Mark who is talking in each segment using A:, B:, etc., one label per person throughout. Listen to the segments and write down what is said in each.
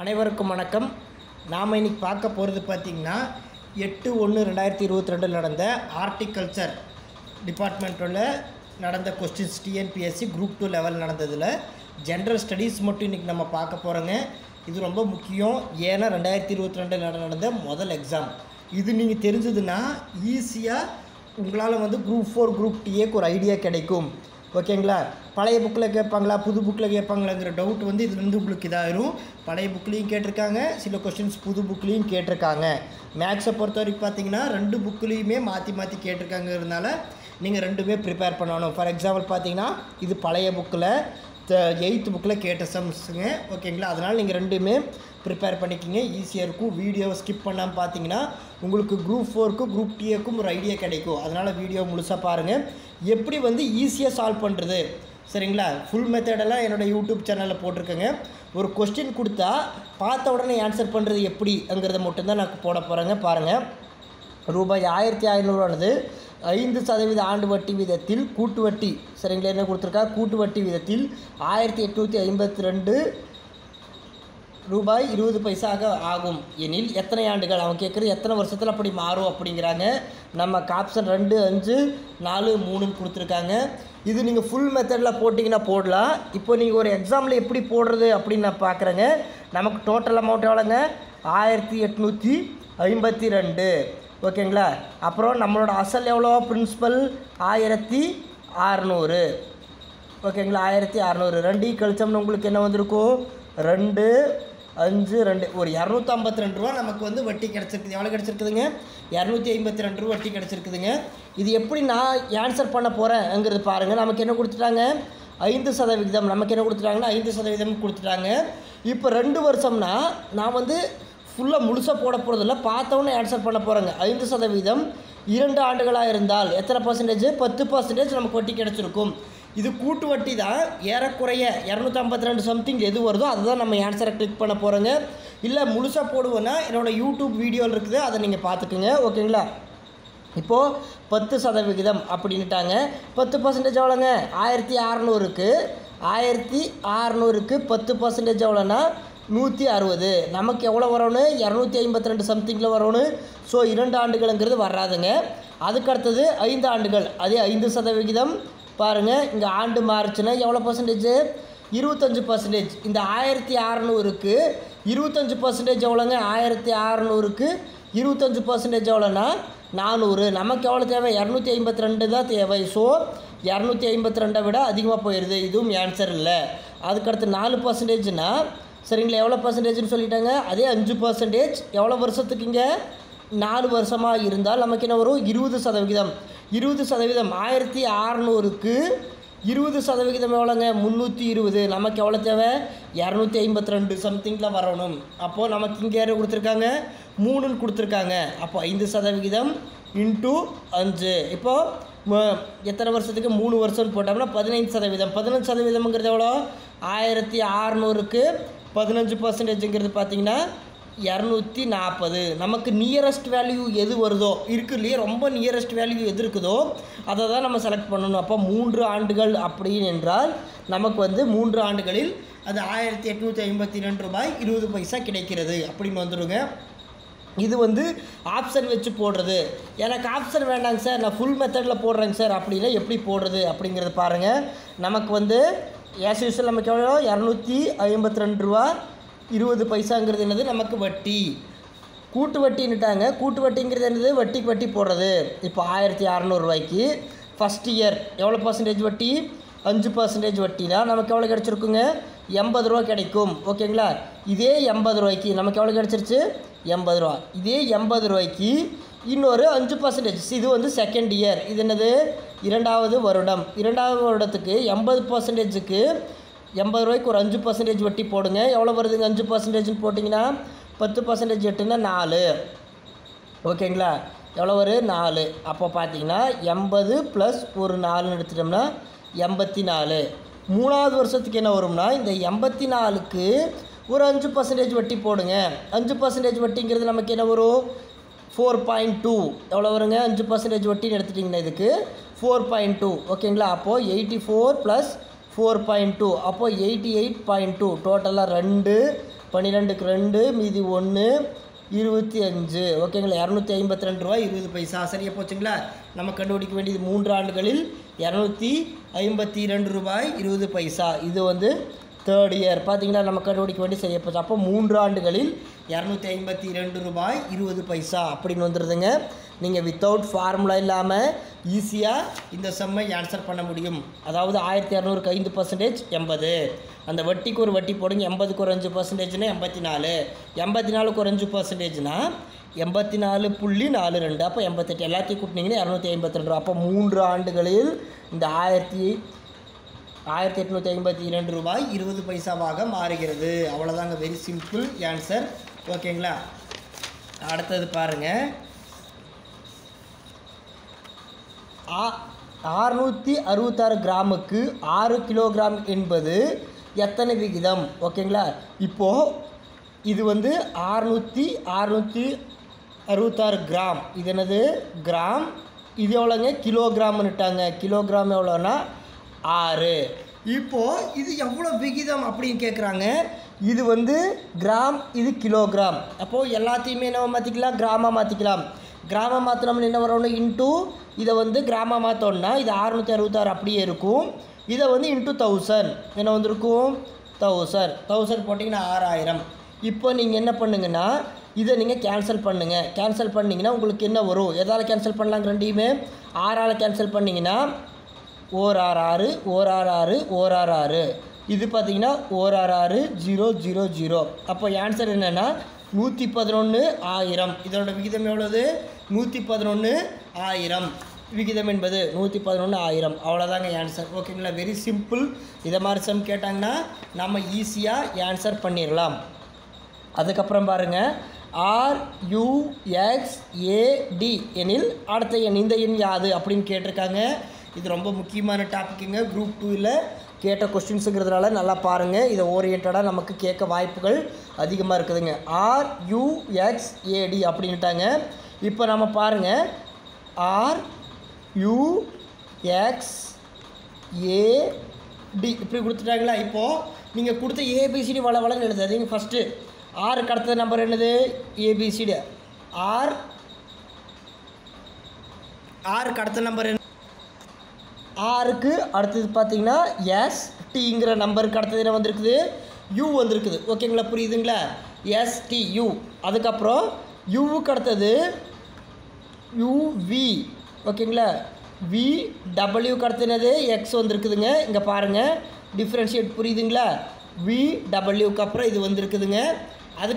A: அனைவருக்கும் வணக்கம் நாம் இன்னைக்கு பார்க்க போகிறது பார்த்திங்கன்னா எட்டு ஒன்று ரெண்டாயிரத்தி இருபத்தி ரெண்டில் நடந்த ஹார்டிகல்ச்சர் டிபார்ட்மெண்ட்டில் நடந்த questions TNPSC group two level நடந்ததில் ஜென்ரல் ஸ்டடீஸ் மட்டும் இன்றைக்கி நம்ம பார்க்க போகிறோங்க இது ரொம்ப முக்கியம் ஏன்னா ரெண்டாயிரத்தி இருபத்தி ரெண்டில் நடந்த முதல் எக்ஸாம் இது நீங்கள் தெரிஞ்சதுன்னா ஈஸியாக உங்களால் வந்து குரூப் ஃபோர் குரூப் டிஏக்கு ஒரு ஐடியா கிடைக்கும் ஓகேங்களா பழைய புக்கில் கேட்பாங்களா புது புக்கில் கேட்பாங்களாங்கிற டவுட் வந்து இதுலேருந்து உங்களுக்கு இதாயிரும் பழைய புக்லேயும் கேட்டிருக்காங்க சில கொஷின்ஸ் புது புக்லேயும் கேட்டிருக்காங்க மேக்ஸை பொறுத்த வரைக்கும் பார்த்தீங்கன்னா ரெண்டு புக்லேயுமே மாற்றி மாற்றி கேட்டிருக்காங்கிறதுனால நீங்கள் ரெண்டுமே ப்ரிப்பேர் பண்ணணும் ஃபார் எக்ஸாம்பிள் பார்த்தீங்கன்னா இது பழைய புக்கில் எயித்து புக்கில் கேட்ட சம்ஸுங்க ஓகேங்களா அதனால் நீங்கள் ரெண்டுமே ப்ரிப்பேர் பண்ணிக்கிங்க ஈஸியாக இருக்கும் வீடியோவை ஸ்கிப் பண்ணாமல் பார்த்தீங்கன்னா உங்களுக்கு குரூப் ஃபோருக்கும் குரூப் டிஏக்கும் ஒரு ஐடியா கிடைக்கும் அதனால் வீடியோ முழுசாக பாருங்கள் எப்படி வந்து ஈஸியாக சால்வ் பண்ணுறது சரிங்களா ஃபுல் மெத்தடெல்லாம் என்னோடய யூடியூப் சேனலில் போட்டிருக்கேங்க ஒரு கொஸ்டின் கொடுத்தா பார்த்த உடனே ஆன்சர் பண்ணுறது எப்படிங்கிறத மட்டும்தான் நான் போட போகிறேங்க பாருங்கள் ரூபாய் ஆயிரத்தி ஐநூறுவானது ஐந்து சதவீத ஆண்டு வட்டி வீதத்தில் கூட்டு வட்டி சரிங்களா என்ன கொடுத்துருக்கா கூட்டு வட்டி வீதத்தில் ஆயிரத்தி எட்நூற்றி ஐம்பத்தி ரெண்டு ரூபாய் இருபது பைசாக ஆகும் எனில் எத்தனை ஆண்டுகள் அவன் கேட்குறது எத்தனை வருஷத்தில் அப்படி மாறும் அப்படிங்கிறாங்க நம்ம ஆப்ஷன் ரெண்டு அஞ்சு நாலு மூணுன்னு கொடுத்துருக்காங்க இது நீங்கள் ஃபுல் மெத்தடில் போட்டிங்கன்னா போடலாம் இப்போ நீங்கள் ஒரு எக்ஸாமில் எப்படி போடுறது அப்படின்னு நான் பார்க்குறேங்க நமக்கு டோட்டல் அமௌண்ட் எவ்வளோங்க ஆயிரத்தி எட்நூற்றி ஐம்பத்தி ரெண்டு ஓகேங்களா அப்புறம் நம்மளோட அசல் எவ்வளோ பிரின்சிபல் ஆயிரத்தி அறநூறு ஓகேங்களா ஆயிரத்தி அறநூறு ரெண்டு கழிச்சோம்னு உங்களுக்கு என்ன வந்திருக்கும் ரெண்டு அஞ்சு ரெண்டு ஒரு இரநூத்தம்பத்தி ரெண்டு ரூபா நமக்கு வந்து வட்டி கிடச்சிருக்குது எவ்வளோ கிடச்சிருக்குதுங்க இரநூத்தி ஐம்பத்தி ரெண்டு ரூபா வட்டி கிடச்சிருக்குதுங்க இது எப்படி நான் ஆன்சர் பண்ண போகிறேங்கிறது பாருங்கள் நமக்கு என்ன கொடுத்துட்டாங்க ஐந்து சதவிகிதம் நமக்கு என்ன கொடுத்துட்டாங்கன்னா ஐந்து சதவீதம் கொடுத்துட்டாங்க இப்போ ரெண்டு வருஷம்னா நான் வந்து ஃபுல்லாக முழுசாக போட போகிறதில்ல பார்த்தவொன்னே ஆன்சர் பண்ண போகிறேங்க ஐந்து சதவீதம் இரண்டு ஆண்டுகளாக இருந்தால் எத்தனை பர்சன்டேஜ் பத்து பர்சன்டேஜ் நமக்கு வட்டி கிடச்சிருக்கும் இது கூட்டு வட்டி தான் ஏறக்குறைய இரநூத்தம்பத்தி ரெண்டு சம்திங் எது வருதோ அதுதான் நம்ம ஆன்சரை கிளிக் பண்ண போகிறோங்க இல்லை முழுசாக போடுவோன்னா என்னோடய யூடியூப் வீடியோவில் இருக்குது அதை நீங்கள் பார்த்துக்குங்க ஓகேங்களா இப்போது பத்து சதவிகிதம் அப்படின்ட்டாங்க பத்து பர்சன்டேஜ் எவ்வளோங்க ஆயிரத்தி அறநூறுக்கு ஆயிரத்தி அறநூறுக்கு பத்து பர்சன்டேஜ் எவ்வளோன்னா நூற்றி அறுபது நமக்கு எவ்வளோ வரணும் இரநூத்தி ஐம்பத்தி ரெண்டு சம்திங்கில் வரணும் ஸோ இரண்டு ஆண்டுகளுங்கிறது வராதுங்க அதுக்கு அடுத்தது ஐந்து ஆண்டுகள் அதே ஐந்து சதவிகிதம் பாருங்கள் இங்கே ஆண்டு மாறுச்சுன்னா எவ்வளோ பர்சன்டேஜ் இருபத்தஞ்சு பர்சன்டேஜ் இந்த ஆயிரத்தி அறநூறுக்கு இருபத்தஞ்சு பர்சன்டேஜ் எவ்வளோங்க ஆயிரத்தி அறநூறுக்கு இருபத்தஞ்சு பர்சன்டேஜ் எவ்வளோன்னா நானூறு நமக்கு எவ்வளோ தேவை இரநூத்தி ஐம்பத்தி ரெண்டு தான் தேவை ஸோ இரநூத்தி ஐம்பத்தி ரெண்டை விட அதிகமாக போயிடுது இதுவும் ஆன்சர் இல்லை அதுக்கடுத்து நாலு பர்சன்டேஜ்னா சரிங்களா எவ்வளோ பர்சன்டேஜ்னு சொல்லிட்டாங்க அதே அஞ்சு பர்சன்டேஜ் எவ்வளோ வருஷத்துக்கு இங்கே நாலு வருஷமாக இருந்தால் நமக்கு என்ன வரும் இருபது சதவிகிதம் இருபது சதவீதம் ஆயிரத்தி அறநூறுக்கு இருபது சதவிகிதம் எவ்வளோங்க முந்நூற்றி இருபது நமக்கு எவ்வளோ தேவை இரநூத்தி ஐம்பத்தி ரெண்டு சம்திங்கில் வரணும் அப்போது நமக்கு இங்கே யாரும் கொடுத்துருக்காங்க மூணுன்னு கொடுத்துருக்காங்க அப்போ ஐந்து சதவிகிதம் இன்ட்டு அஞ்சு இப்போது எத்தனை வருஷத்துக்கு மூணு வருஷம்னு போட்டோம்னா பதினைந்து சதவீதம் பதினஞ்சு சதவீதம்ங்கிறது எவ்வளோ ஆயிரத்தி அறநூறுக்கு பதினஞ்சு பர்சன்டேஜுங்கிறது பார்த்தீங்கன்னா இரநூத்தி நாற்பது நமக்கு நியரஸ்ட் வேல்யூ எது வருதோ இருக்கு இல்லையே ரொம்ப நியரஸ்ட் வேல்யூ எது இருக்குதோ அதை தான் நம்ம செலக்ட் பண்ணணும் அப்போ மூன்று ஆண்டுகள் அப்படின்னு என்றால் நமக்கு வந்து மூன்று ஆண்டுகளில் அது ஆயிரத்தி எட்நூற்றி ஐம்பத்தி ரெண்டு ரூபாய் இருபது பைசா கிடைக்கிறது அப்படின்னு வந்துடுங்க இது வந்து ஆப்ஷன் வச்சு போடுறது எனக்கு ஆப்ஷன் வேண்டாங்க சார் நான் ஃபுல் மெத்தடில் போடுறேங்க சார் அப்படின்னா எப்படி போடுறது அப்படிங்கிறத பாருங்கள் நமக்கு வந்து ஏஸ் யூஸ்வல் நமக்கு எவ்வளோ இரநூத்தி ஐம்பத்தி ரெண்டு ரூபா இருபது பைசாங்கிறது என்னது நமக்கு வட்டி கூட்டு வட்டின்னுட்டாங்க கூட்டு வட்டிங்கிறது என்னது வட்டிக்கு வட்டி போடுறது இப்போ ஆயிரத்தி அறநூறுவாய்க்கு ஃபஸ்ட் இயர் எவ்வளோ பர்சன்டேஜ் வட்டி அஞ்சு பர்சன்டேஜ் வட்டினா நமக்கு எவ்வளோ கிடச்சிருக்குங்க எண்பது ரூபா கிடைக்கும் ஓகேங்களா இதே எண்பது ரூபாய்க்கு நமக்கு எவ்வளோ கிடச்சிருச்சு எண்பது ரூபா இதே எண்பது ரூபாய்க்கு இன்னொரு அஞ்சு பர்சன்டேஜ் இது வந்து செகண்ட் இயர் இது என்னது இரண்டாவது வருடம் இரண்டாவது வருடத்துக்கு எண்பது பர்சன்டேஜுக்கு எண்பது ரூபாய்க்கு ஒரு அஞ்சு பர்சன்டேஜ் வட்டி போடுங்க எவ்வளோ வருதுங்க அஞ்சு பர்சன்டேஜ்னு போட்டிங்கன்னா பத்து பர்சன்டேஜ் எட்டுன்னா நாலு ஓகேங்களா எவ்வளோ வரும் நாலு அப்போ பார்த்தீங்கன்னா எண்பது ப்ளஸ் ஒரு நாலுன்னு எடுத்துட்டோம்னா எண்பத்தி நாலு மூணாவது வருஷத்துக்கு என்ன வரும்னா இந்த எண்பத்தி நாலுக்கு ஒரு அஞ்சு பர்சன்டேஜ் வட்டி போடுங்க அஞ்சு பர்சன்டேஜ் வட்டிங்கிறது நமக்கு என்ன வரும் ஃபோர் பாயிண்ட் டூ எவ்வளோ வருங்க அஞ்சு பர்சன்டேஜ் வட்டின்னு எடுத்துட்டிங்கன்னா இதுக்கு ஃபோர் பாயிண்ட் டூ ஓகேங்களா அப்போது eighty four plus four point two அப்போது எயிட்டி எயிட் பாயிண்ட் டூ டோட்டலாக ரெண்டு பன்னிரெண்டுக்கு ரெண்டு மீதி ஒன்று இருபத்தி அஞ்சு ஓகேங்களா இரநூத்தி ஐம்பத்தி ரெண்டு ரூபா இருபது பைசா சரியா போச்சுங்களா நம்ம கண்டுபிடிக்க வேண்டியது மூன்று ஆண்டுகளில் இரநூத்தி ஐம்பத்தி ரெண்டு ரூபாய் இருபது பைசா இது வந்து தேர்ட் இயர் பார்த்தீங்கன்னா நம்ம கண்டுபிடிக்க வேண்டிய சரியா போச்சு அப்போ மூன்று ஆண்டுகளில் இரநூத்தி ஐம்பத்தி ரெண்டு ரூபாய் இருபது பைசா அப்படின்னு வந்துடுதுங்க நீங்கள் வித்தவுட் ஃபார்முலா இல்லாமல் ஈஸியாக இந்த செம்மை ஆன்சர் பண்ண முடியும் அதாவது ஆயிரத்தி இரநூறுக்கு ஐந்து பர்சன்டேஜ் எண்பது அந்த வட்டிக்கு ஒரு வட்டி போடுங்க எண்பதுக்கு ஒரு அஞ்சு பர்சன்டேஜ்னா எண்பத்தி நாலு எண்பத்தி நாலுக்கு ஒரு அஞ்சு பர்சன்டேஜ்னா எண்பத்தி நாலு புள்ளி நாலு ரெண்டு அப்போ எண்பத்தெட்டு எல்லாத்தையும் கூட்டினீங்கன்னா இரநூத்தி ஐம்பத்தி ரெண்டு ரூபா அப்போ மூன்று ஆண்டுகளில் இந்த ஆயிரத்தி ஆயிரத்தி எட்நூற்றி ஐம்பத்தி இரண்டு ரூபாய் இருபது பைசாவாக மாறுகிறது அவ்வளோதாங்க வெரி சிம்பிள் ஆன்சர் ஓகேங்களா அடுத்தது பாருங்கள் ஆறுநூற்றி அறுபத்தாறு கிராமுக்கு ஆறு கிலோகிராம் என்பது எத்தனை விகிதம் ஓகேங்களா இப்போது இது வந்து ஆறுநூற்றி அறுநூற்றி அறுபத்தாறு கிராம் இது என்னது கிராம் இது எவ்வளோங்க கிலோகிராம்னுட்டாங்க கிலோகிராம் எவ்வளோன்னா ஆறு இப்போது இது எவ்வளோ விகிதம் அப்படின்னு கேட்குறாங்க இது வந்து கிராம் இது கிலோகிராம் அப்போது எல்லாத்தையுமே என்ன மாற்றிக்கலாம் கிராமாக மாற்றிக்கலாம் கிராமம் மாற்றினோம்னு என்ன வரணும் இன்ட்டு இதை வந்து கிராமம் மாற்றோம்னா இது அறுநூற்றி அறுபத்தாறு அப்படியே இருக்கும் இதை வந்து இன்ட்டு தௌசண்ட் என்ன வந்திருக்கும் தௌசண்ட் தௌசண்ட் போட்டிங்கன்னா ஆறாயிரம் இப்போ நீங்கள் என்ன பண்ணுங்கன்னா இதை நீங்கள் கேன்சல் பண்ணுங்கள் கேன்சல் பண்ணிங்கன்னா உங்களுக்கு என்ன வரும் எதால் கேன்சல் பண்ணலாங்க ரெண்டையுமே ஆறால் கேன்சல் பண்ணிங்கன்னா ஓர் ஆறு ஆறு ஓர் ஆறு ஆறு ஓர் ஆறு ஆறு இது பார்த்தீங்கன்னா ஓர் ஆறு ஆறு ஜீரோ ஜீரோ ஜீரோ அப்போ ஆன்சர் என்னென்னா நூற்றி பதினொன்று ஆயிரம் இதோட விகிதம் எவ்வளவு நூற்றி பதினொன்று ஆயிரம் விகிதம் என்பது நூற்றி பதினொன்று ஆயிரம் அவ்வளோதாங்க ஆன்சர் ஓகேங்களா வெரி சிம்பிள் இதை மாதிரி சம் கேட்டாங்கன்னா நம்ம ஈஸியாக ஆன்சர் பண்ணிடலாம் அதுக்கப்புறம் பாருங்கள் ஆர் யூஎக்ஸ் ஏடி எனில் அடுத்த எண் இந்த எண் யாது அப்படின்னு கேட்டிருக்காங்க இது ரொம்ப முக்கியமான டாப்பிக்குங்க குரூப் டூவில் கேட்ட கொஸ்டின்ஸுங்கிறதுனால நல்லா பாருங்கள் இதை ஓரியன்டாக நமக்கு கேட்க வாய்ப்புகள் அதிகமாக இருக்குதுங்க ஆர் யூஎக்ஸ் ஏடி அப்படின்ட்டாங்க இப்போ நம்ம பாருங்கள் ஆர் யூஎக்ஸ் ஏடி இப்படி கொடுத்துட்டாங்களா இப்போது நீங்கள் கொடுத்த ஏபிசிடி வள வளன்னு எழுதாதீங்க ஃபஸ்ட்டு ஆறுக்கு அடுத்த நம்பர் என்னது ஏபிசிடி ஆர் ஆறுக்கு அடுத்த நம்பர் என்ன ஆறுக்கு அடுத்தது பார்த்தீங்கன்னா எஸ் டிங்கிற நம்பருக்கு அடுத்தது என்ன வந்திருக்குது யூ வந்திருக்குது ஓகேங்களா புரியுதுங்களா எஸ் டி யூ அதுக்கப்புறம் யூவுக்கு அடுத்தது யூவி ஓகேங்களா வி டபிள்யூக்கு அடுத்தது எக்ஸ் வந்திருக்குதுங்க இங்கே பாருங்கள் டிஃப்ரென்ஷியேட் புரியுதுங்களா வி டபிள்யூக்கு அப்புறம் இது வந்திருக்குதுங்க அதுக்கு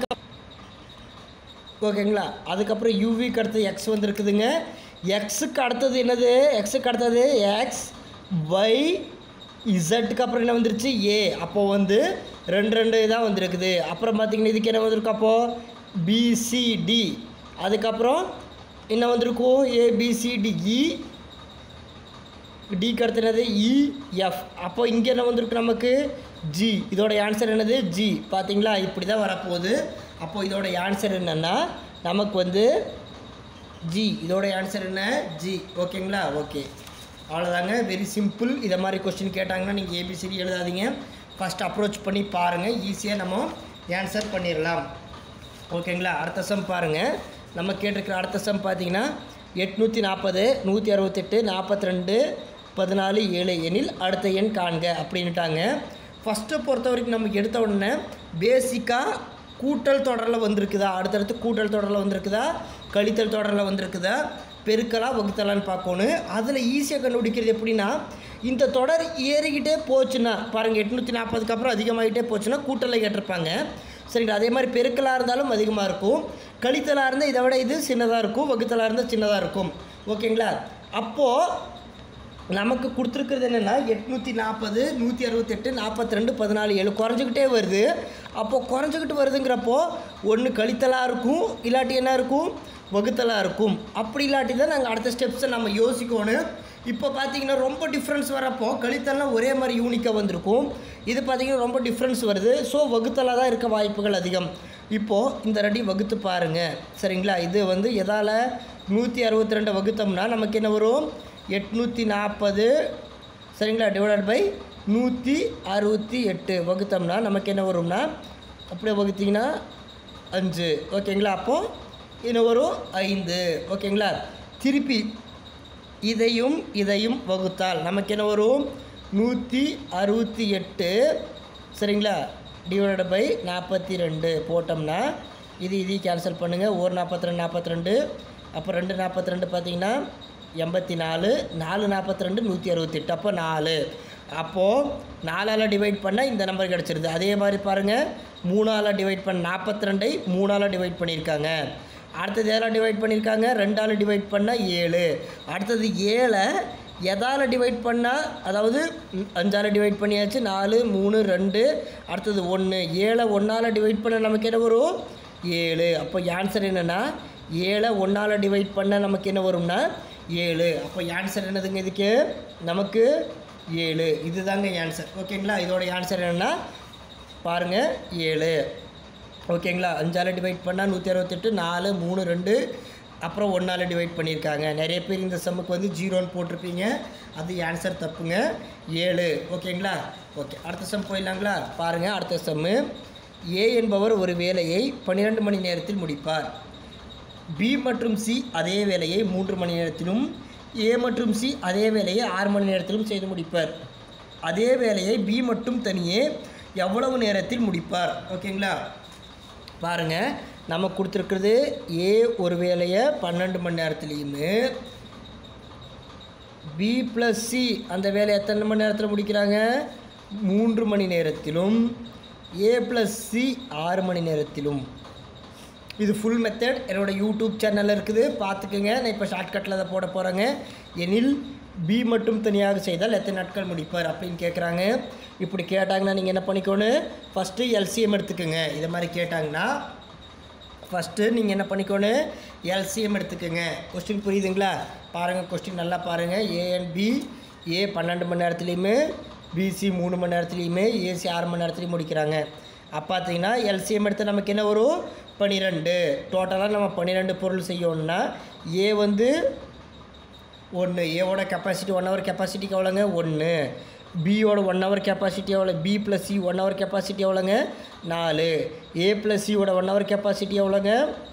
A: ஓகேங்களா அதுக்கப்புறம் யூவிக்கு அடுத்தது எக்ஸ் வந்திருக்குதுங்க எக்ஸுக்கு அடுத்தது என்னது எக்ஸுக்கு அடுத்தது எக்ஸ் ஒய் இசட்டுக்கு அப்புறம் என்ன வந்துருச்சு ஏ அப்போது வந்து ரெண்டு ரெண்டு தான் வந்திருக்குது அப்புறம் பார்த்தீங்கன்னா இதுக்கு என்ன வந்திருக்கு அப்போது பிசிடி அதுக்கப்புறம் என்ன வந்திருக்கும் ஏபிசிடிஇ டிக்கு அடுத்து என்னது இஎஃப் அப்போ இங்கே என்ன வந்திருக்கு நமக்கு ஜி இதோட ஆன்சர் என்னது ஜி பார்த்தீங்களா இப்படி தான் வரப்போகுது அப்போ இதோட ஆன்சர் என்னென்னா நமக்கு வந்து ஜி இதோட ஆன்சர் என்ன ஜி ஓகேங்களா ஓகே அவ்வளோதாங்க வெரி சிம்பிள் இதை மாதிரி கொஸ்டின் கேட்டாங்கன்னா நீங்கள் ஏபிசிடி எழுதாதீங்க ஃபஸ்ட் அப்ரோச் பண்ணி பாருங்கள் ஈஸியாக நம்ம ஆன்சர் பண்ணிடலாம் ஓகேங்களா அடுத்த சம் பாருங்கள் நம்ம கேட்டிருக்கிற அடுத்த சம் பார்த்தீங்கன்னா எட்நூற்றி நாற்பது நூற்றி அறுபத்தெட்டு நாற்பத்தி ரெண்டு பதினாலு ஏழு எனில் அடுத்த எண் காண்க அப்படின்ட்டாங்க ஃபஸ்ட்டை பொறுத்த வரைக்கும் நமக்கு எடுத்த உடனே பேசிக்காக கூட்டல் தொடரில் வந்திருக்குதா அடுத்தடுத்து கூட்டல் தொடரில் வந்திருக்குதா கழித்தல் தொடரில் வந்திருக்குதா பெருக்கலா வகுத்தலான்னு பார்க்கணும் அதில் ஈஸியாக கண்டுபிடிக்கிறது எப்படின்னா இந்த தொடர் ஏறிக்கிட்டே போச்சுன்னா பாருங்கள் எட்நூற்றி நாற்பதுக்கு அப்புறம் அதிகமாகிட்டே போச்சுன்னா கூட்டலை கேட்டிருப்பாங்க சரிங்களா அதே மாதிரி பெருக்கலாக இருந்தாலும் அதிகமாக இருக்கும் கழித்தலாக இருந்தால் இதை விட இது சின்னதாக இருக்கும் வகுத்தலாக இருந்தால் சின்னதாக இருக்கும் ஓகேங்களா அப்போது நமக்கு கொடுத்துருக்கிறது என்னென்னா எட்நூற்றி நாற்பது நூற்றி அறுபத்தெட்டு நாற்பத்தி ரெண்டு பதினாலு ஏழு குறைஞ்சிக்கிட்டே வருது அப்போது குறைஞ்சிக்கிட்டு வருதுங்கிறப்போ ஒன்று கழித்தலாக இருக்கும் இல்லாட்டி என்ன இருக்கும் வகுத்தலாக இருக்கும் அப்படி இல்லாட்டி தான் நாங்கள் அடுத்த ஸ்டெப்ஸை நம்ம யோசிக்கணும் இப்போ பார்த்தீங்கன்னா ரொம்ப டிஃப்ரென்ஸ் வரப்போ கழித்தல்லாம் ஒரே மாதிரி யூனிக்காக வந்திருக்கும் இது பார்த்தீங்கன்னா ரொம்ப டிஃப்ரென்ஸ் வருது ஸோ வகுத்தலாக தான் இருக்க வாய்ப்புகள் அதிகம் இப்போது இந்த ரெடி வகுத்து பாருங்கள் சரிங்களா இது வந்து எதால் நூற்றி அறுபத்தி ரெண்டு வகுத்தோம்னா நமக்கு என்ன வரும் எட்நூற்றி நாற்பது சரிங்களா டிவைடட் பை நூற்றி அறுபத்தி எட்டு வகுத்தோம்னா நமக்கு என்ன வரும்னா அப்படியே வகுத்தீங்கன்னா அஞ்சு ஓகேங்களா அப்போது இன்னும் வரும் ஐந்து ஓகேங்களா திருப்பி இதையும் இதையும் வகுத்தால் நமக்கு என்ன வரும் நூற்றி அறுபத்தி எட்டு சரிங்களா டிவைடட் பை நாற்பத்தி ரெண்டு போட்டோம்னா இது இதையும் கேன்சல் பண்ணுங்கள் ஒரு நாற்பத்தி ரெண்டு நாற்பத்தி ரெண்டு அப்போ ரெண்டு நாற்பத்தி ரெண்டு பார்த்தீங்கன்னா எண்பத்தி நாலு நாலு நாற்பத்தி ரெண்டு நூற்றி அறுபத்தெட்டு அப்போ நாலு அப்போது நாலால் டிவைட் பண்ணால் இந்த நம்பர் கிடச்சிருது அதே மாதிரி பாருங்கள் மூணால் டிவைட் பண்ண நாற்பத்தி ரெண்டை மூணால் டிவைட் பண்ணியிருக்காங்க அடுத்தது எதால் டிவைட் பண்ணியிருக்காங்க ரெண்டால் டிவைட் பண்ணால் ஏழு அடுத்தது ஏழை எதால் டிவைட் பண்ணால் அதாவது ம், அஞ்சால் டிவைட் பண்ணியாச்சு நாலு மூணு ரெண்டு அடுத்தது ஒன்று ஏழை ஒன்றால் டிவைட் பண்ண நமக்கு என்ன வரும் ஏழு அப்போ ஆன்சர் என்னென்னா ஏழை ஒன்றால் டிவைட் பண்ண நமக்கு என்ன வரும்னா ஏழு அப்போ ஆன்சர் என்னதுங்க இதுக்கு நமக்கு ஏழு இதுதாங்க ஆன்சர் ஓகேங்களா இதோட ஆன்சர் என்னென்னா பாருங்கள் ஏழு ஓகேங்களா அஞ்சால் டிவைட் பண்ணால் நூற்றி அறுபத்தெட்டு நாலு மூணு ரெண்டு அப்புறம் ஒன்றால் டிவைட் பண்ணியிருக்காங்க நிறைய பேர் இந்த சம்முக்கு வந்து ஜீரோன்னு போட்டிருப்பீங்க அது ஆன்சர் தப்புங்க ஏழு ஓகேங்களா ஓகே அடுத்த சம் போயிடலாங்களா பாருங்கள் அடுத்த சம்மு ஏ என்பவர் ஒரு வேலையை பன்னிரெண்டு மணி நேரத்தில் முடிப்பார் பி மற்றும் சி அதே வேலையை மூன்று மணி நேரத்திலும் ஏ மற்றும் சி அதே வேலையை ஆறு மணி நேரத்திலும் செய்து முடிப்பார் அதே வேலையை பி மட்டும் தனியே எவ்வளவு நேரத்தில் முடிப்பார் ஓகேங்களா பாருங்கள் நம்ம கொடுத்துருக்குறது ஏ ஒரு வேலையை பன்னெண்டு மணி நேரத்துலேயுமே பி ப்ளஸ் சி அந்த வேலையை எத்தனை மணி நேரத்தில் முடிக்கிறாங்க மூன்று மணி நேரத்திலும் ஏ ப்ளஸ் சி ஆறு மணி நேரத்திலும் இது ஃபுல் மெத்தட் என்னோட யூடியூப் சேனலில் இருக்குது பார்த்துக்குங்க நான் இப்போ ஷார்ட்கட்டில் அதை போட போகிறேங்க எனில் பி மட்டும் தனியாக செய்தால் எத்தனை நாட்கள் முடிப்பார் அப்படின்னு கேட்குறாங்க இப்படி கேட்டாங்கன்னா நீங்கள் என்ன பண்ணிக்கணும் ஃபஸ்ட்டு எல்சிஎம் எடுத்துக்கோங்க இதை மாதிரி கேட்டாங்கன்னா ஃபஸ்ட்டு நீங்கள் என்ன பண்ணிக்கணும் எல்சிஎம் எடுத்துக்கோங்க கொஸ்டின் புரியுதுங்களா பாருங்கள் கொஸ்டின் நல்லா பாருங்கள் ஏ அண்ட் பி ஏ பன்னெண்டு மணி நேரத்துலேயுமே பிசி மூணு மணி நேரத்துலேயுமே ஏசி ஆறு மணி நேரத்துலையும் முடிக்கிறாங்க அப்போ பார்த்தீங்கன்னா எல்சிஎம் எடுத்து நமக்கு என்ன வரும் பன்னிரெண்டு டோட்டலாக நம்ம பன்னிரெண்டு பொருள் செய்யணும்னா ஏ வந்து ஒன்று ஏவோட கெப்பாசிட்டி ஒன் ஹவர் கெப்பாசிட்டிக்கு எவ்வளோங்க ஒன்று பியோட ஒன் ஹவர் கெப்பாசிட்டி எவ்வளோ B plus C one hour capacity எவ்வளோங்க நாலு ஏ ப்ளஸ் சியோட ஒன் ஹவர் கெப்பாசிட்டி எவ்வளோங்க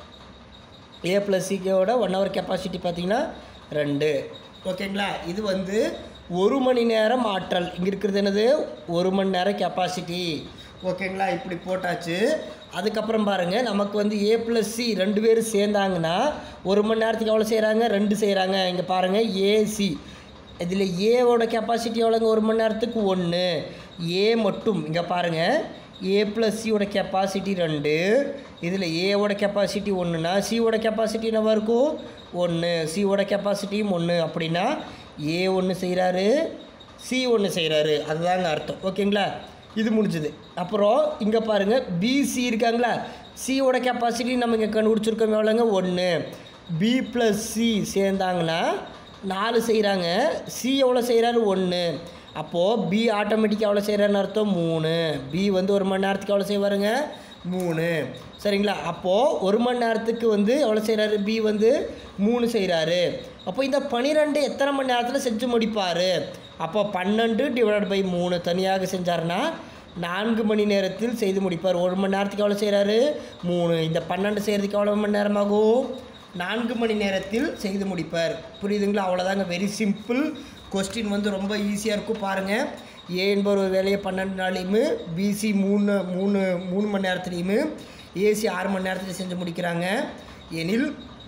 A: ஏ ப்ளஸ் சிக்கோட ஒன் ஹவர் கெப்பாசிட்டி பார்த்தீங்கன்னா ரெண்டு ஓகேங்களா இது வந்து ஒரு மணி நேரம் ஆற்றல் இங்கே இருக்கிறது என்னது ஒரு மணி நேரம் கெப்பாசிட்டி ஓகேங்களா இப்படி போட்டாச்சு அதுக்கப்புறம் பாருங்கள் நமக்கு வந்து ஏ ப்ளஸ் சி ரெண்டு பேரும் சேர்ந்தாங்கன்னா ஒரு மணி நேரத்துக்கு எவ்வளோ செய்கிறாங்க ரெண்டு செய்கிறாங்க இங்கே பாருங்கள் ஏசி இதில் ஏவோட கெப்பாசிட்டி எவ்வளோங்க ஒரு மணி நேரத்துக்கு ஒன்று ஏ மட்டும் இங்கே பாருங்கள் ஏ ப்ளஸ் சியோட கெப்பாசிட்டி ரெண்டு இதில் ஏவோட கெப்பாசிட்டி ஒன்றுனா சியோட கெப்பாசிட்டி என்னவா இருக்கும் ஒன்று சியோட கெப்பாசிட்டியும் ஒன்று அப்படின்னா ஏ ஒன்று செய்கிறாரு சி ஒன்று செய்கிறாரு அதுதாங்க அர்த்தம் ஓகேங்களா இது முடிஞ்சுது அப்புறம் இங்கே பாருங்கள் பிசி இருக்காங்களா சியோட கெப்பாசிட்டி நம்ம இங்கே கண்டுபிடிச்சிருக்கோம் எவ்வளோங்க ஒன்று பி ப்ளஸ் சி சேர்ந்தாங்கன்னா நாலு செய்கிறாங்க சி எவ்வளோ செய்கிறாரு ஒன்று அப்போது பி ஆட்டோமேட்டிக்காக எவ்வளோ செய்கிறாருன்னு அர்த்தம் மூணு பி வந்து ஒரு மணி நேரத்துக்கு எவ்வளோ செய்வாருங்க மூணு சரிங்களா அப்போது ஒரு மணி நேரத்துக்கு வந்து எவ்வளோ செய்கிறாரு பி வந்து மூணு செய்கிறாரு அப்போ இந்த பன்னிரெண்டு எத்தனை மணி நேரத்தில் செஞ்சு முடிப்பார் அப்போ பன்னெண்டு டிவைட் பை மூணு தனியாக செஞ்சாருன்னா நான்கு மணி நேரத்தில் செய்து முடிப்பார் ஒரு மணி நேரத்துக்கு எவ்வளோ செய்கிறாரு மூணு இந்த பன்னெண்டு செய்கிறதுக்கு எவ்வளோ மணி நேரம் ஆகும் நான்கு மணி நேரத்தில் செய்து முடிப்பார் புரியுதுங்களா அவ்வளோதாங்க வெரி சிம்பிள் கொஸ்டின் வந்து ரொம்ப ஈஸியாக இருக்கும் பாருங்கள் ஏ என்பவர் ஒரு வேலையை பன்னெண்டு நாளையுமே பிசி மூணு மூணு மூணு மணி நேரத்துலேயுமே ஏசி ஆறு மணி நேரத்தில் செஞ்சு முடிக்கிறாங்க எனில்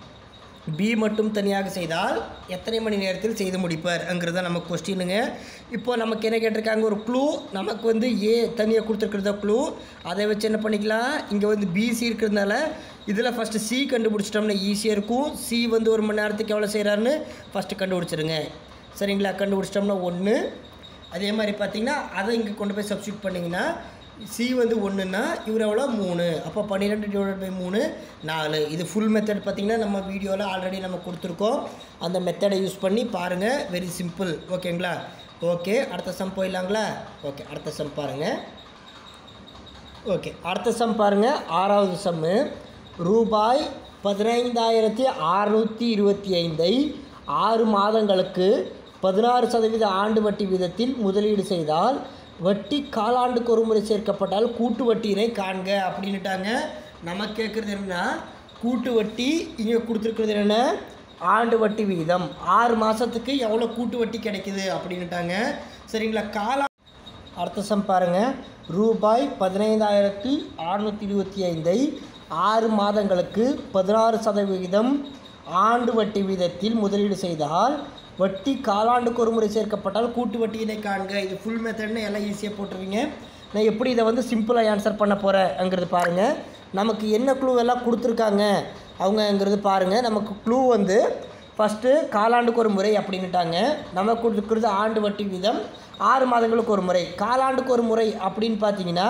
A: பி மட்டும் தனியாக செய்தால் எத்தனை மணி நேரத்தில் செய்து முடிப்பார்ங்கிறது தான் நம்ம கொஸ்டினுங்க இப்போ நமக்கு என்ன கேட்டிருக்காங்க ஒரு க்ளூ நமக்கு வந்து ஏ தனியாக கொடுத்துருக்கிறத க்ளூ அதை வச்சு என்ன பண்ணிக்கலாம் இங்கே வந்து பிசி இருக்கிறதுனால இதில் ஃபஸ்ட்டு சி கண்டுபிடிச்சிட்டோம்னா ஈஸியாக இருக்கும் சி வந்து ஒரு மணி நேரத்துக்கு எவ்வளோ செய்கிறாருன்னு ஃபஸ்ட்டு கண்டுபிடிச்சிருங்க சரிங்களா கண்டுபிடிச்சிட்டோம்னா ஒன்று அதே மாதிரி பார்த்தீங்கன்னா அதை இங்கே கொண்டு போய் சப்ஸ்டியூட் பண்ணிங்கன்னா சி வந்து ஒன்றுன்னா இவர் எவ்வளோ மூணு அப்போ பன்னிரெண்டு டிவைட் பை மூணு நாலு இது ஃபுல் மெத்தட் பார்த்தீங்கன்னா நம்ம வீடியோவில் ஆல்ரெடி நம்ம கொடுத்துருக்கோம் அந்த மெத்தடை யூஸ் பண்ணி பாருங்கள் வெரி சிம்பிள் ஓகேங்களா ஓகே அடுத்த சம் போயிடலாங்களா ஓகே அடுத்த சம் பாருங்கள் ஓகே அடுத்த சம் பாருங்கள் ஆறாவது சம்மு ரூபாய் பதினைந்தாயிரத்தி அறுநூற்றி இருபத்தி ஐந்தை ஆறு மாதங்களுக்கு பதினாறு சதவீத ஆண்டு வட்டி வீதத்தில் முதலீடு செய்தால் வட்டி காலாண்டுக்கு ஒரு முறை சேர்க்கப்பட்டால் கூட்டு வட்டியினை காண்க அப்படின்னுட்டாங்க நம்ம கேட்குறது என்னன்னா கூட்டு வட்டி இங்கே கொடுத்துருக்கிறது என்ன ஆண்டு வட்டி விகிதம் ஆறு மாதத்துக்கு எவ்வளோ கூட்டு வட்டி கிடைக்குது அப்படின்னுட்டாங்க சரிங்களா காலா அடுத்த சம் பாருங்க ரூபாய் பதினைந்தாயிரத்தி அறுநூற்றி இருபத்தி ஐந்தை ஆறு மாதங்களுக்கு பதினாறு சதவிகிதம் ஆண்டு வட்டி வீதத்தில் முதலீடு செய்தால் வட்டி காலாண்டுக்கு ஒரு முறை சேர்க்கப்பட்டால் கூட்டு வட்டியினை காண்க இது ஃபுல் மெத்தட்னு எல்லாம் ஈஸியாக போட்டுருவீங்க நான் எப்படி இதை வந்து சிம்பிளாக ஆன்சர் பண்ண போகிறேங்கிறது பாருங்கள் நமக்கு என்ன க்ளூ எல்லாம் கொடுத்துருக்காங்க அவங்கங்கிறது பாருங்கள் நமக்கு க்ளூ வந்து ஃபஸ்ட்டு காலாண்டுக்கு ஒரு முறை அப்படின்னுட்டாங்க நமக்கு கொடுக்குறது ஆண்டு வட்டி வீதம் ஆறு மாதங்களுக்கு ஒரு முறை காலாண்டுக்கு ஒரு முறை அப்படின்னு பார்த்தீங்கன்னா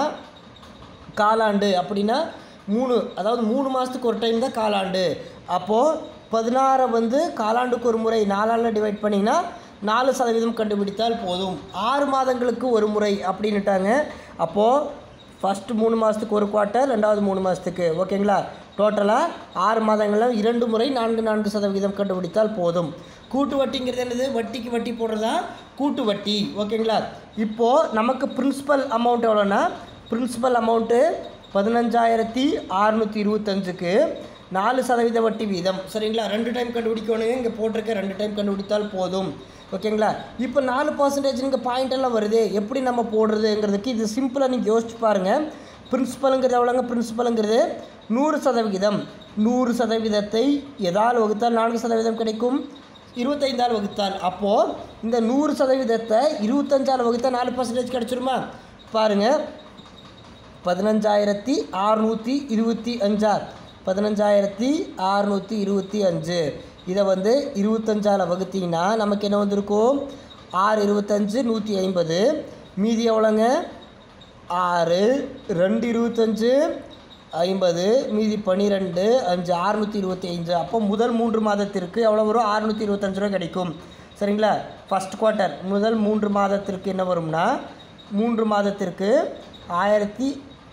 A: காலாண்டு அப்படின்னா மூணு அதாவது மூணு மாதத்துக்கு ஒரு டைம் தான் காலாண்டு அப்போது பதினாறை வந்து காலாண்டுக்கு ஒரு முறை நாலால் டிவைட் பண்ணிங்கன்னா நாலு சதவீதம் கண்டுபிடித்தால் போதும் ஆறு மாதங்களுக்கு ஒரு முறை அப்படின்னுட்டாங்க அப்போது ஃபஸ்ட்டு மூணு மாதத்துக்கு ஒரு குவார்ட்டர் ரெண்டாவது மூணு மாதத்துக்கு ஓகேங்களா டோட்டலாக ஆறு மாதங்களில் இரண்டு முறை நான்கு நான்கு சதவிகிதம் கண்டுபிடித்தால் போதும் கூட்டு வட்டிங்கிறது என்னது வட்டிக்கு வட்டி போடுறதா கூட்டு வட்டி ஓகேங்களா இப்போது நமக்கு பிரின்சிபல் அமௌண்ட் எவ்வளோன்னா பிரின்சிபல் அமௌண்ட்டு பதினஞ்சாயிரத்தி அறுநூற்றி இருபத்தஞ்சுக்கு நாலு சதவீத வட்டி வீதம் சரிங்களா ரெண்டு டைம் கண்டுபிடிக்கணும் இங்கே போட்டிருக்க ரெண்டு டைம் கண்டுபிடித்தால் போதும் ஓகேங்களா இப்போ நாலு பர்சன்டேஜ் இங்கே பாயிண்ட் எல்லாம் வருது எப்படி நம்ம போடுறதுங்கிறதுக்கு இது சிம்பிளாக நீங்கள் யோசிச்சு பாருங்கள் பிரின்சிபலுங்கிறது எவ்வளோங்க பிரின்சிபலுங்கிறது நூறு சதவிகிதம் நூறு சதவீதத்தை எதால் வகுத்தால் நான்கு சதவீதம் கிடைக்கும் இருபத்தைந்தால் வகுத்தால் அப்போது இந்த நூறு சதவீதத்தை இருபத்தஞ்சால் வகுத்தா நாலு பர்சன்டேஜ் கிடச்சிருமா பாருங்கள் பதினஞ்சாயிரத்தி அறுநூற்றி இருபத்தி அஞ்சா பதினஞ்சாயிரத்தி அறுநூற்றி இருபத்தி அஞ்சு இதை வந்து இருபத்தஞ்சால் வகுத்தீங்கன்னா நமக்கு என்ன வந்திருக்கும் ஆறு இருபத்தஞ்சு நூற்றி ஐம்பது மீதி எவ்வளோங்க ஆறு ரெண்டு இருபத்தஞ்சு ஐம்பது மீதி பன்னிரெண்டு அஞ்சு அறுநூற்றி இருபத்தி அஞ்சு அப்போ முதல் மூன்று மாதத்திற்கு எவ்வளோ வரும் அறுநூற்றி இருபத்தஞ்சு ரூபா கிடைக்கும் சரிங்களா ஃபஸ்ட் குவார்ட்டர் முதல் மூன்று மாதத்திற்கு என்ன வரும்னா மூன்று மாதத்திற்கு ஆயிரத்தி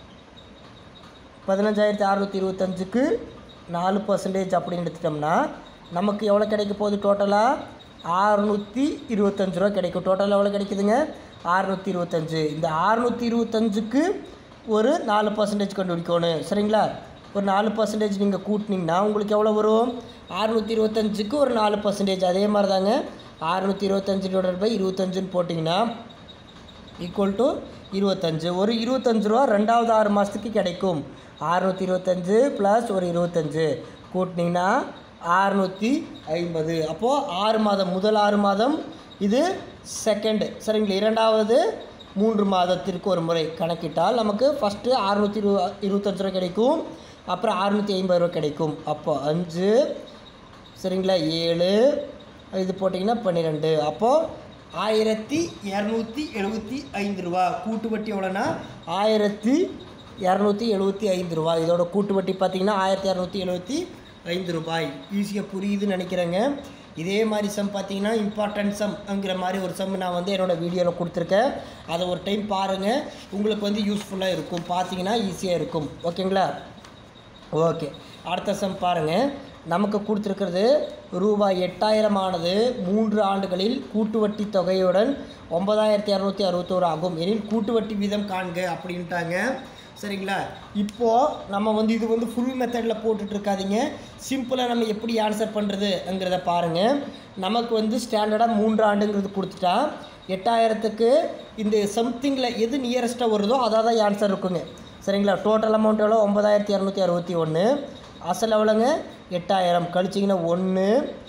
A: பதினஞ்சாயிரத்தி அறநூற்றி இருபத்தஞ்சுக்கு நாலு பர்சன்டேஜ் அப்படின்னு எடுத்துட்டோம்னா நமக்கு எவ்வளோ கிடைக்க போகுது டோட்டலாக அறுநூற்றி இருபத்தஞ்சு ரூபா கிடைக்கும் டோட்டலாக எவ்வளோ கிடைக்குதுங்க அறுநூற்றி இருபத்தஞ்சு இந்த அறுநூற்றி இருபத்தஞ்சுக்கு ஒரு நாலு பர்சன்டேஜ் கண்டுபிடிக்கணும் சரிங்களா ஒரு நாலு பர்சன்டேஜ் நீங்கள் கூட்டினீங்கன்னா உங்களுக்கு எவ்வளோ வரும் அறுநூற்றி இருபத்தஞ்சுக்கு ஒரு நாலு பர்சன்டேஜ் அதே மாதிரி தாங்க அறுநூற்றி இருபத்தஞ்சு டிவைட் பை இருபத்தஞ்சுன்னு போட்டிங்கன்னா ஈக்குவல் டு இருபத்தஞ்சு ஒரு இருபத்தஞ்சு ரூபா ரெண்டாவது ஆறு மாதத்துக்கு கிடைக்கும் அறுநூற்றி இருபத்தஞ்சு ப்ளஸ் ஒரு இருபத்தஞ்சு கூட்டினீங்கன்னா அறுநூற்றி ஐம்பது அப்போது ஆறு மாதம் முதல் ஆறு மாதம் இது செகண்டு சரிங்களா இரண்டாவது மூன்று மாதத்திற்கு ஒரு முறை கணக்கிட்டால் நமக்கு ஃபஸ்ட்டு அறுநூற்றி இரு இருபத்தஞ்சு ரூபா கிடைக்கும் அப்புறம் அறுநூற்றி ஐம்பது ரூபா கிடைக்கும் அப்போ அஞ்சு சரிங்களா ஏழு இது போட்டிங்கன்னா பன்னிரெண்டு அப்போது ஆயிரத்தி இரநூத்தி எழுபத்தி ஐந்து ரூபா கூட்டு வட்டி எவ்வளோன்னா ஆயிரத்தி இரநூத்தி எழுபத்தி ஐந்து ரூபா இதோட கூட்டு வட்டி பார்த்தீங்கன்னா ஆயிரத்தி இரநூத்தி எழுபத்தி ஐந்து ரூபாய் ஈஸியாக புரியுதுன்னு நினைக்கிறேங்க இதே மாதிரி சம் பார்த்தீங்கன்னா இம்பார்ட்டன்ட் சம்ங்கிற மாதிரி ஒரு சம் நான் வந்து என்னோடய வீடியோவில் கொடுத்துருக்கேன் அதை ஒரு டைம் பாருங்கள் உங்களுக்கு வந்து யூஸ்ஃபுல்லாக இருக்கும் பார்த்தீங்கன்னா ஈஸியாக இருக்கும் ஓகேங்களா ஓகே அடுத்த சம் பாருங்கள் நமக்கு கொடுத்துருக்கிறது ரூபாய் எட்டாயிரமானது மூன்று ஆண்டுகளில் கூட்டு வட்டி தொகையுடன் ஒன்பதாயிரத்தி இரநூத்தி அறுபத்தோரு ஆகும் எனில் கூட்டு வட்டி வீதம் காண்க அப்படின்ட்டாங்க சரிங்களா இப்போது நம்ம வந்து இது வந்து ஃபுல் மெத்தடில் போட்டுட்டு இருக்காதீங்க சிம்பிளாக நம்ம எப்படி ஆன்சர் பண்ணுறதுங்கிறத பாருங்கள் நமக்கு வந்து ஸ்டாண்டர்டாக மூன்று ஆண்டுங்கிறது கொடுத்துட்டா எட்டாயிரத்துக்கு இந்த சம்திங்கில் எது நியரஸ்ட்டாக வருதோ அதாக தான் ஆன்சர் இருக்குங்க சரிங்களா டோட்டல் அமௌண்ட் எவ்வளோ ஒன்பதாயிரத்தி இரநூத்தி அறுபத்தி ஒன்று அசல் எவ்வளோங்க எட்டாயிரம் கழிச்சிங்கன்னா ஒன்று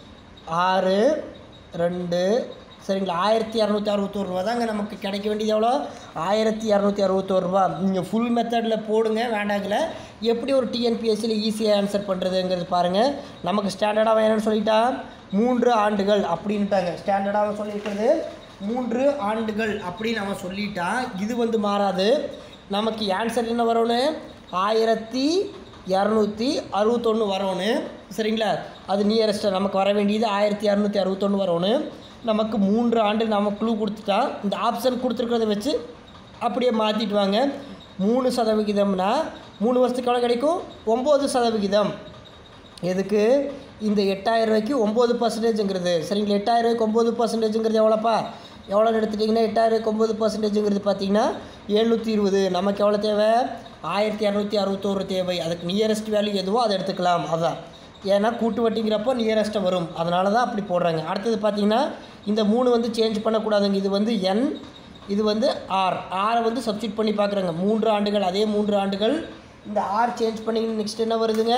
A: ஆறு ரெண்டு சரிங்களா ஆயிரத்தி இரநூத்தி அறுபத்தோரு ரூபா தாங்க நமக்கு கிடைக்க வேண்டியது எவ்வளோ ஆயிரத்தி இரநூத்தி அறுபத்தோரு ரூபா நீங்கள் ஃபுல் மெத்தடில் போடுங்க வேண்டாங்கல எப்படி ஒரு டிஎன்பிஎஸ்சியில் ஈஸியாக ஆன்சர் பண்ணுறதுங்கிறது பாருங்கள் நமக்கு ஸ்டாண்டர்டாக வேணும்னு சொல்லிட்டா மூன்று ஆண்டுகள் அப்படின்ட்டாங்க ஸ்டாண்டர்டாக சொல்லியிருக்கிறது மூன்று ஆண்டுகள் அப்படின்னு அவன் சொல்லிட்டான் இது வந்து மாறாது நமக்கு ஆன்சர் என்ன வரணும் ஆயிரத்தி இரநூத்தி அறுபத்தொன்று வரணும் சரிங்களா அது நியரஸ்ட்டாக நமக்கு வர வேண்டியது ஆயிரத்தி இரநூத்தி அறுபத்தொன்று வரணும் நமக்கு மூன்று ஆண்டு நம்ம க்ளூ கொடுத்துட்டா இந்த ஆப்ஷன் கொடுத்துருக்கிறத வச்சு அப்படியே மாற்றிட்டு வாங்க மூணு சதவிகிதம்னா மூணு வருஷத்துக்கு எவ்வளோ கிடைக்கும் ஒம்பது சதவிகிதம் எதுக்கு இந்த எட்டாயிரம் ரூபாய்க்கு ஒம்பது பர்சன்டேஜுங்கிறது சரிங்களா எட்டாயிரம் ரூபாய்க்கு ஒம்பது பர்சன்டேஜுங்கிறது எவ்வளோப்பா எவ்வளோன்னு எடுத்துட்டிங்கன்னா எட்டாயிரம் ஒம்பது பர்சன்டேஜுங்கிறது பார்த்தீங்கன்னா எழுநூற்றி இருபது நமக்கு எவ்வளோ தேவை ஆயிரத்தி இரநூத்தி அறுபத்தோரு தேவை அதுக்கு நியரஸ்ட் வேல்யூ எதுவோ அதை எடுத்துக்கலாம் அதான் ஏன்னா கூட்டு வட்டிங்கிறப்போ நியரஸ்ட்டாக வரும் அதனால தான் அப்படி போடுறாங்க அடுத்தது பார்த்தீங்கன்னா இந்த மூணு வந்து சேஞ்ச் பண்ணக்கூடாதுங்க இது வந்து என் இது வந்து ஆர் ஆரை வந்து சப்ஸ்டிட் பண்ணி பார்க்குறாங்க மூன்று ஆண்டுகள் அதே மூன்று ஆண்டுகள் இந்த ஆர் சேஞ்ச் பண்ணி நெக்ஸ்ட் என்ன வருதுங்க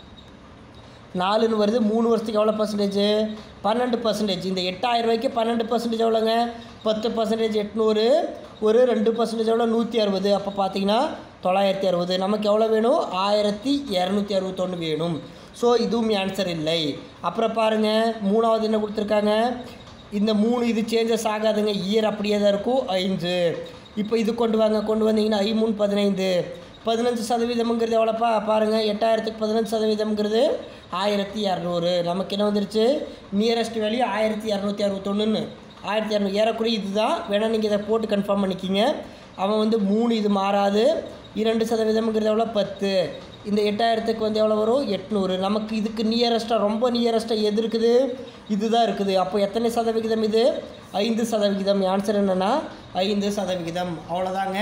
A: நாலுன்னு வருது மூணு வருஷத்துக்கு எவ்வளோ பர்சன்டேஜ் பன்னெண்டு பர்சன்டேஜ் இந்த எட்டாயிரம் ரூபாய்க்கு பன்னெண்டு பர்சன்டேஜ் எவ்வளோங்க பத்து பர்சன்டேஜ் எட்நூறு ஒரு ரெண்டு பர்சன்டேஜ் எவ்வளோ நூற்றி அறுபது அப்போ பார்த்தீங்கன்னா தொள்ளாயிரத்தி அறுபது நமக்கு எவ்வளோ வேணும் ஆயிரத்தி இரநூத்தி அறுபத்தொன்று வேணும் ஸோ இதுவும் ஆன்சர் இல்லை அப்புறம் பாருங்கள் மூணாவது என்ன கொடுத்துருக்காங்க இந்த மூணு இது சேஞ்சஸ் ஆகாதுங்க இயர் அப்படியே தான் இருக்கும் ஐந்து இப்போ இது கொண்டு வாங்க கொண்டு வந்தீங்கன்னா ஐ மூணு பதினைந்து பதினஞ்சு சதவீதம்ங்கிறது எவ்வளோப்பா பாருங்கள் எட்டாயிரத்துக்கு பதினஞ்சு சதவீதம்ங்கிறது ஆயிரத்தி இரநூறு நமக்கு என்ன வந்துருச்சு நியரஸ்ட் வேல்யூ ஆயிரத்தி இரநூத்தி அறுபத்தொன்னுன்னு ஆயிரத்தி இரநூறு ஏறக்குறைய இதுதான் வேணால் நீங்கள் இதை போட்டு கன்ஃபார்ம் பண்ணிக்கிங்க அவன் வந்து மூணு இது மாறாது இரண்டு சதவீதம்ங்கிறது எவ்வளோ பத்து இந்த எட்டாயிரத்துக்கு வந்து எவ்வளோ வரும் எட்நூறு நமக்கு இதுக்கு நியரஸ்ட்டாக ரொம்ப நியரஸ்ட்டாக எது இருக்குது இதுதான் இருக்குது அப்போ எத்தனை சதவிகிதம் இது ஐந்து சதவிகிதம் ஆன்சர் என்னென்னா ஐந்து சதவிகிதம் அவ்வளோதாங்க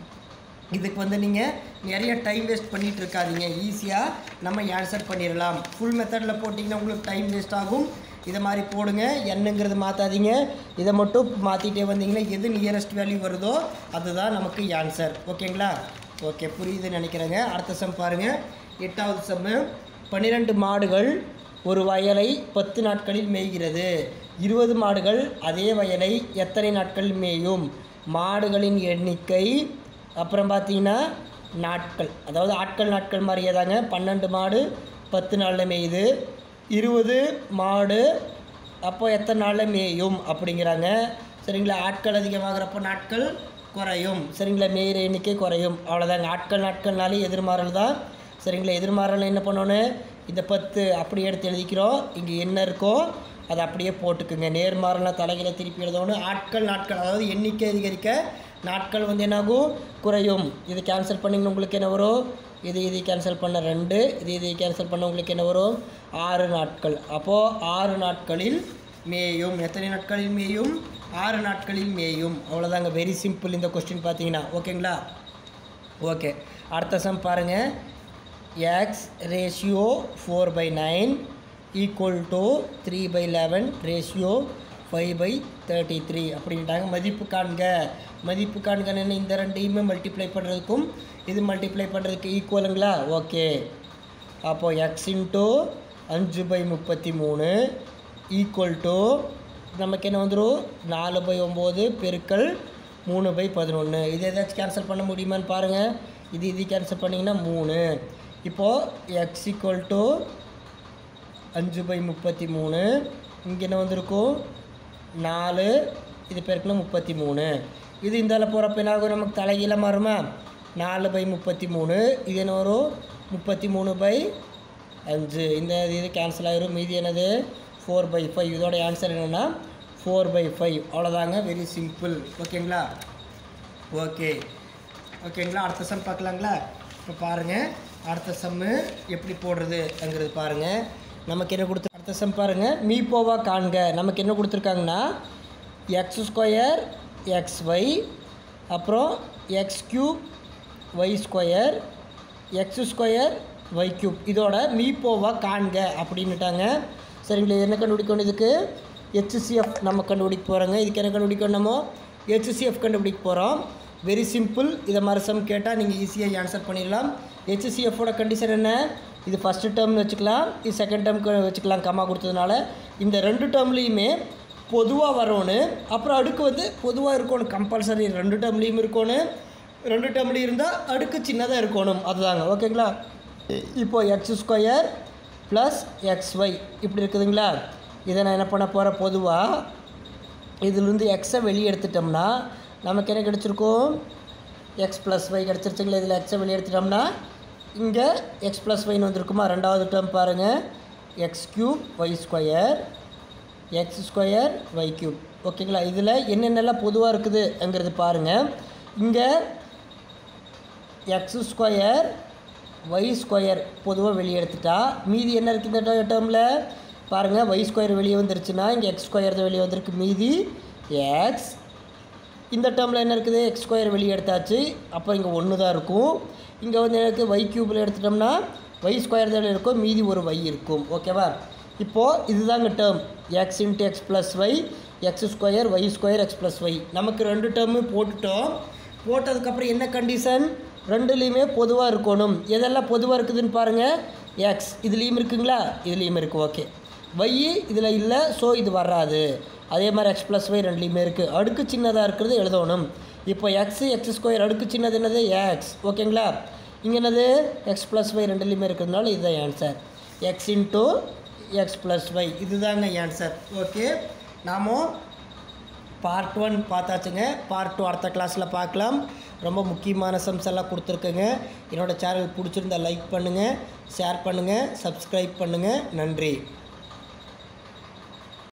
A: இதுக்கு வந்து நீங்கள் நிறைய டைம் வேஸ்ட் பண்ணிகிட்டு இருக்காதீங்க ஈஸியாக நம்ம ஆன்சர் பண்ணிடலாம் ஃபுல் மெத்தடில் போட்டிங்கன்னா உங்களுக்கு டைம் வேஸ்ட் ஆகும் இதை மாதிரி போடுங்க என்னங்கிறது மாற்றாதீங்க இதை மட்டும் மாற்றிட்டே வந்தீங்கன்னா எது நியரஸ்ட் வேல்யூ வருதோ அதுதான் நமக்கு ஆன்சர் ஓகேங்களா ஓகே புரியுதுன்னு நினைக்கிறேங்க அடுத்த சம் பாருங்கள் எட்டாவது சம்மு பன்னிரெண்டு மாடுகள் ஒரு வயலை பத்து நாட்களில் மேய்கிறது இருபது மாடுகள் அதே வயலை எத்தனை நாட்களில் மேயும் மாடுகளின் எண்ணிக்கை அப்புறம் பார்த்தீங்கன்னா நாட்கள் அதாவது ஆட்கள் நாட்கள் மாதிரியே தாங்க பன்னெண்டு மாடு பத்து நாளில் மேயுது இருபது மாடு அப்போ எத்தனை நாளில் மேயும் அப்படிங்கிறாங்க சரிங்களா ஆட்கள் அதிகமாகிறப்போ நாட்கள் குறையும் சரிங்களா மேயிற எண்ணிக்கை குறையும் அவ்வளோதாங்க ஆட்கள் நாட்கள்னாலே எதிர்மாறல் தான் சரிங்களா எதிர்மாறல் என்ன பண்ணணும் இந்த பத்து அப்படி எடுத்து எழுதிக்கிறோம் இங்கே என்ன இருக்கோ அதை அப்படியே போட்டுக்குங்க நேர்மாறலாம் தலைகளை திருப்பி எழுதணும் ஆட்கள் நாட்கள் அதாவது எண்ணிக்கை அதிகரிக்க நாட்கள் வந்து என்னாகும் குறையும் இது கேன்சல் பண்ணிங்கன்னா உங்களுக்கு என்ன வரும் இது இது கேன்சல் பண்ண ரெண்டு இது இது கேன்சல் பண்ண உங்களுக்கு என்ன வரும் ஆறு நாட்கள் அப்போது ஆறு நாட்களில் மேயும் எத்தனை நாட்களில் மேயும் ஆறு நாட்களில் மேயும் அவ்வளோதாங்க வெரி சிம்பிள் இந்த கொஸ்டின் பார்த்தீங்கன்னா ஓகேங்களா ஓகே அடுத்த சம் பாருங்கள் X ratio four by nine equal to three by eleven ratio five by thirty three அப்படின்ட்டாங்க மதிப்பு காண்க மதிப்பு காண்கன்னு இந்த ரெண்டையுமே மல்டிப்ளை பண்ணுறதுக்கும் இது மல்டிப்ளை பண்ணுறதுக்கு ஈக்குவலுங்களா ஓகே அப்போது எக்ஸ் இன்ட்டு அஞ்சு பை முப்பத்தி மூணு ஈக்குவல் டு நமக்கு என்ன வந்துடும் நாலு பை ஒம்பது பெருக்கல் மூணு பை பதினொன்று இது ஏதாச்சும் கேன்சல் பண்ண முடியுமான்னு பாருங்கள் இது இது கேன்சல் பண்ணிங்கன்னா மூணு இப்போது எக்ஸ் ஈக்குவல் டு அஞ்சு பை முப்பத்தி மூணு இங்கே என்ன வந்திருக்கும் நாலு இது பெருக்குனா முப்பத்தி மூணு இது இந்தால போகிறப்ப என்ன ஆகும் நமக்கு தலைகீழ மாறுமா நாலு பை முப்பத்தி மூணு இது என்ன வரும் முப்பத்தி மூணு பை அஞ்சு இந்த இது கேன்சல் ஆயிரும் மீதி என்னது ஃபோர் பை ஃபைவ் இதோட ஆன்சர் என்னென்னா ஃபோர் பை ஃபைவ் அவ்வளோதாங்க வெரி சிம்பிள் ஓகேங்களா ஓகே ஓகேங்களா அடுத்த சம் பார்க்கலாங்களா இப்போ பாருங்கள் அடுத்த சம்மு எப்படி போடுறதுங்கிறது பாருங்கள் நமக்கு என்ன கொடுத்து அடுத்த சம் பாருங்கள் மீப்போவா காண்க நமக்கு என்ன கொடுத்துருக்காங்கன்னா எக்ஸ் ஸ்கொயர் எக்ஸ் ஒய் அப்புறம் x cube y square x square y cube இதோட மீப்போவா காண்க அப்படின்னுட்டாங்க சரிங்களா இது என்ன கண்டுபிடிக்கணும் இதுக்கு ஹெச்சிஎஃப் நம்ம கண்டுபிடிக்க போகிறோங்க இதுக்கு என்ன கண்டுபிடிக்கணும் நம்ம ஹெச்சிஎஃப் கண்டுபிடிக்க போகிறோம் வெரி சிம்பிள் இதை மாதிரி சம் கேட்டால் நீங்கள் ஈஸியாக ஆன்சர் பண்ணிடலாம் ஹெச்சிஎஃபோட கண்டிஷன் என்ன இது ஃபஸ்ட்டு டேர்ம்னு வச்சுக்கலாம் இது செகண்ட் டேர்ம்க்கு வச்சுக்கலாம் கம்மா கொடுத்ததுனால இந்த ரெண்டு டேர்ம்லேயுமே பொதுவாக வரணும் அப்புறம் அடுக்கு வந்து பொதுவாக இருக்கணும் கம்பல்சரி ரெண்டு டேர்ம்லேயும் இருக்கணும் ரெண்டு டேர்ம்லேயும் இருந்தால் அடுக்கு சின்னதாக இருக்கணும் அதுதாங்க ஓகேங்களா இப்போ x square plus x y இப்படி இருக்குதுங்களா இதை நான் என்ன பண்ண போகிறேன் பொதுவாக இதிலிருந்து எக்ஸை வெளியே எடுத்துட்டோம்னா நமக்கு என்ன கிடச்சிருக்கும் எக்ஸ் ப்ளஸ் ஒய் கிடச்சிருச்சுங்களா இதில் எக்ஸை வெளியே எடுத்துட்டோம்னா இங்கே எக்ஸ் ப்ளஸ் ஒய்னு வந்திருக்குமா ரெண்டாவது டேர்ம் பாருங்கள் x cube y square x square y cube ஓகேங்களா இதில் என்னென்னலாம் பொதுவாக இருக்குதுங்கிறது பாருங்கள் இங்கே எக்ஸ் ஸ்கொயர் ஒய் ஸ்கொயர் பொதுவாக வெளியே எடுத்துட்டா மீதி என்ன இருக்குது இந்த டேர்மில் பாருங்கள் ஒய் ஸ்கொயர் வெளியே வந்துருச்சுன்னா இங்கே எக்ஸ் ஸ்கொயர் தான் வெளியே வந்திருக்கு மீதி எக்ஸ் இந்த டேர்மில் என்ன இருக்குது எக்ஸ் ஸ்கொயர் வெளியே எடுத்தாச்சு அப்போ இங்கே ஒன்று தான் இருக்கும் இங்கே வந்து எனக்கு ஒய் க்யூபில் எடுத்துட்டோம்னா ஒய் ஸ்கொயர் தான் இருக்கும் மீதி ஒரு ஒய் இருக்கும் ஓகேவா இப்போது இதுதாங்க term x into x plus y x square y square x plus y நமக்கு ரெண்டு டேர்மு போட்டுட்டோம் போட்டதுக்கப்புறம் என்ன கண்டிஷன் ரெண்டுலேயுமே பொதுவாக இருக்கணும் எதெல்லாம் பொதுவாக இருக்குதுன்னு பாருங்கள் எக்ஸ் இதுலேயும் இருக்குங்களா இதுலேயும் இருக்குது ஓகே ஒய் இதில் இல்லை ஸோ இது வராது அதே மாதிரி எக்ஸ் ப்ளஸ் ஒய் ரெண்டுலேயுமே இருக்குது அடுக்கு சின்னதாக இருக்கிறது எழுதணும் இப்போ எக்ஸ் எக்ஸ் ஸ்கொயர் அடுக்கு சின்னது என்னது எக்ஸ் ஓகேங்களா இங்கே என்னது எக்ஸ் ப்ளஸ் ஒய் ரெண்டுலேயுமே இருக்கிறதுனால இதுதான் answer x into x plus y இதுதாங்க ஆன்சர் ஓகே நாமும் பார்ட் ஒன் பார்த்தாச்சுங்க பார்ட் டூ அடுத்த கிளாஸில் பார்க்கலாம் ரொம்ப முக்கியமான சம்ஸ் எல்லாம் கொடுத்துருக்குங்க என்னோடய சேனல் பிடிச்சிருந்தா லைக் பண்ணுங்கள் ஷேர் பண்ணுங்கள் சப்ஸ்கிரைப் பண்ணுங்கள் நன்றி